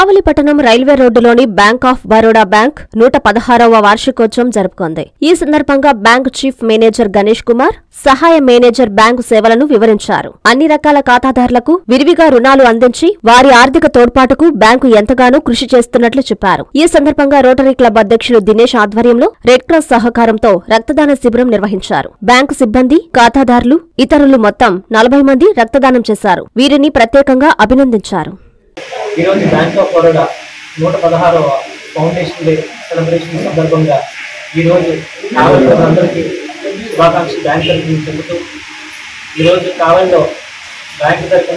కావలిపట్టణం railway రోడ్డులోని bank of Baroda bank నూట పదహారవ వార్షికోత్సవం జరుపుకుంది ఈ సందర్భంగా bank chief manager Ganesh Kumar సహాయ మేనేజర్ బ్యాంకు సేవలను వివరించారు అన్ని రకాల ఖాతాదారులకు విరివిగా రుణాలు అందించి వారి ఆర్థిక తోడ్పాటుకు బ్యాంకు ఎంతగానో కృషి చేస్తున్నట్లు చెప్పారు ఈ సందర్భంగా రోటరీ క్లబ్ అధ్యక్షులు దినేష్ ఆధ్వర్యంలో రెడ్ క్రాస్ సహకారంతో రక్తదాన శిబిరం నిర్వహించారు బ్యాంకు సిబ్బంది ఖాతాదారులు ఇతరులు మొత్తం నలభై మంది రక్తదానం చేశారు వీరిని ప్రత్యేకంగా అభినందించారు ఈరోజు బ్యాంక్ ఆఫ్ బరోడా నూట పదహారవ ఫౌండేషన్ డే సెలబ్రేషన్ సందర్భంగా ఈరోజు కావలి అందరికీ శుభాకాంక్షలు బ్యాంక్ తరఫున చెబుతూ ఈరోజు కావలిలో బ్యాంక్ తరఫున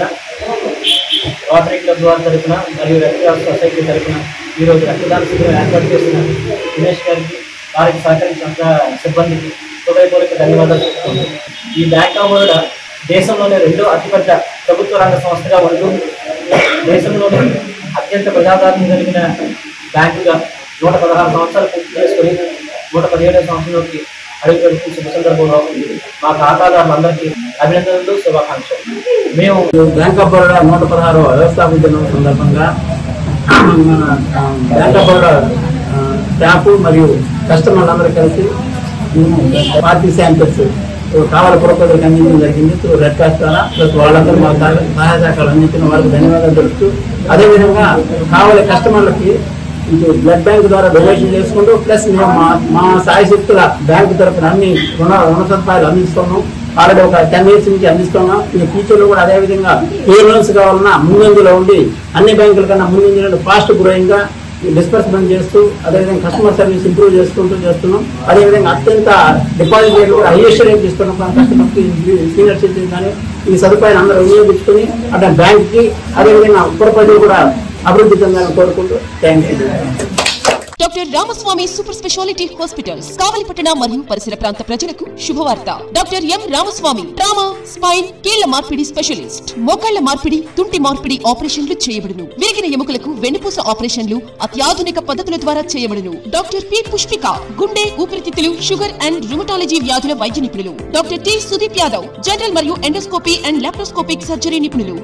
రోటరీ క్లబ్ వారి తరఫున మరియు రెడ్ క్రాస్ సొసైటీ తరఫున ఈరోజు రక్తదాన శిబిరం ఏర్పాటు చేసిన దినేష్ గారికి వారికి సహకరించిన సిబ్బందికి హృదయపూర్వక ధన్యవాదాలు చెప్తున్నాను ఈ బ్యాంక్ ఆఫ్ బరోడా దేశంలోనే రెండో అతిపెద్ద ప్రభుత్వ రంగ సంస్థగా ఉంటూ దేశంలోనే అత్యంత ప్రజాదారణ కలిగిన బ్యాంకుగా నూట పదహారు సంవత్సరాలు పూర్తి చేసుకుని నూట పదిహేడవ సంవత్సరంలోకి అడుగు పెడుతున్న శుభ సందర్భంలో మా ఖాతాదారులందరికీ అభినందనలు శుభాకాంక్షలు మేము బ్యాంక్ ఆఫ్ బరోడా నూట పదహారు వ్యవస్థాపన దినం సందర్భంగా మన ఆ, బ్యాంక్ ఆఫ్ బరోడా ఆ, స్టాఫ్ మరియు కస్టమర్లు అందరూ కలిసి మేము పార్టీ శాంపిల్స్ కావాలి పురపతికి అందించడం జరిగింది త్రూ రెడ్ క్రాస్ ద్వారా ప్లస్ వాళ్ళందరూ మా సహాయ సహాయ సహకారాలు అందించిన వారికి ధన్యవాదాలు తెలుపుతూ అదేవిధంగా కావాలి కస్టమర్లకి ఇటు బ్లడ్ బ్యాంక్ ద్వారా డొనేషన్ చేసుకుంటూ ప్లస్ మేము మా మా సాయశక్తుల బ్యాంకు తరఫున అన్ని రుణ రుణ సదుపాయాలు అందిస్తున్నాం ఆల్రెడీ ఒక టెన్ ఇయర్స్ నుంచి అందిస్తున్నాం ఈ ఫ్యూచర్ లో కూడా అదే విధంగా ఏ లోన్స్ కావాలన్నా ముందంజలో ఉండి అన్ని బ్యాంకుల కన్నా ముందంజలో ఫాస్ట్ గ్రోయింగ్ గా డిస్బర్స్మెంట్ చేస్తూ అదేవిధంగా కస్టమర్ సర్వీస్ ఇంప్రూవ్ చేసుకుంటూ చేస్తున్నాం అదేవిధంగా అత్యంత డిపాజిట్ రేట్లు కూడా హైయెస్ట్ రేట్ ఇస్తున్నాం కస్టమర్ కి సీనియర్ సిటిజన్ కానీ ఈ సదుపాయాన్ని అందరూ వినియోగించుకుని అట్లా బ్యాంక్ కి అదేవిధంగా ఉత్తర ప్రజలు కూడా అభివృద్ధి చెందాలని కోరుకుంటూ thank you doctor Ramaswamy super speciality hospitals కావలిపట్టణ మరియు పరిసర ప్రాంత ప్రజలకు శుభవార్త doctor M Ramaswamy trauma spine కీళ్ల మార్పిడి స్పెషలిస్ట్ మోకాళ్ల మార్పిడి తుంటి మార్పిడి ఆపరేషన్లు చేయబడును విరిగిన ఎముకలకు వెన్నుపూస ఆపరేషన్లు అత్యాధునిక పద్ధతుల ద్వారా చేయబడును డాక్టర్ పి పుష్పిక గుండె ఊపిరితిత్తులు షుగర్ అండ్ రుమటాలజీ వ్యాధుల వైద్య నిపుణులు doctor T Sudeep Yadav general మరియు ఎండోస్కోపీ అండ్ లాప్రోస్కోపిక్ సర్జరీ నిపుణులు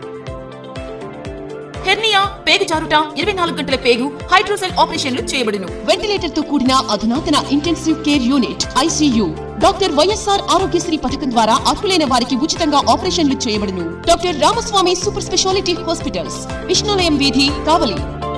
హెర్నియా పేగు జారుట ఇరవై నాలుగు గంటల పేగు హైడ్రోసెల్ ఆపరేషన్లు చేయబడును వెంటిలేటర్ తో కూడిన అధునాతన intensive care unit ICU doctor YSR Aarogyasri పథకం ద్వారా అర్హులైన వారికి ఉచితంగా ఆపరేషన్లు చేయబడును doctor Ramaswamy super speciality hospitals విష్ణులయం వీధి కావలి